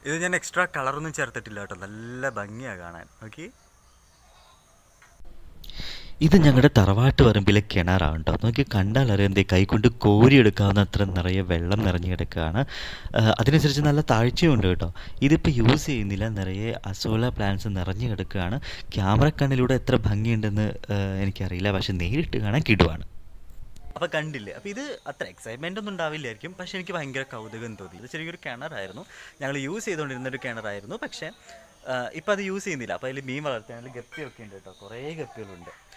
ഇത് ഞാൻ എക്സ്ട്രാ കളറൊന്നും ചേർത്തിട്ടില്ല കേട്ടോ നല്ല ഭംഗിയാണ് കാണാൻ ഓക്കെ ഇത് ഞങ്ങളുടെ തറവാട്ട് പറമ്പിലെ കിണറാണ് കേട്ടോ നോക്കി കണ്ടാൽ അറിയാം എന്തേ കൈകൊണ്ട് കോരിയെടുക്കാവുന്ന അത്ര നിറയെ വെള്ളം നിറഞ്ഞു കിടക്കുകയാണ് ആ, അതിനനുസരിച്ച് നല്ല താഴ്ചയുണ്ട് കേട്ടോ ഇതിപ്പോൾ യൂസ് ചെയ്യുന്നില്ല നിറയെ അസോല പ്ലാന്റ്സ് നിറഞ്ഞു കിടക്കുകയാണ് ക്യാമറ കണ്ണിലൂടെ എത്ര ഭംഗിയുണ്ടെന്ന് ആ, എനിക്കറിയില്ല പക്ഷെ നേരിട്ട് കാണാൻ കിടുവാണ് അപ്പോൾ കണ്ടില്ലേ അപ്പോൾ ഇത് അത്ര എക്സൈറ്റ്മെൻ്റ് ഒന്നും ഉണ്ടാവില്ലായിരിക്കും പക്ഷേ എനിക്ക് ഭയങ്കര കൗതുകം തോന്നി ഇത് ശരിക്കും ഒരു കിണറായിരുന്നു ഞങ്ങൾ യൂസ് ചെയ്തുകൊണ്ടിരുന്ന ഒരു കിണറായിരുന്നു പക്ഷേ ഇപ്പം അത് യൂസ് ചെയ്യുന്നില്ല അപ്പോൾ അതിൽ മീൻ വളർത്താൻ അതിൽ ഗപ്പിയൊക്കെ ഉണ്ട് കേട്ടോ കുറേ ഗപ്പികളുണ്ട്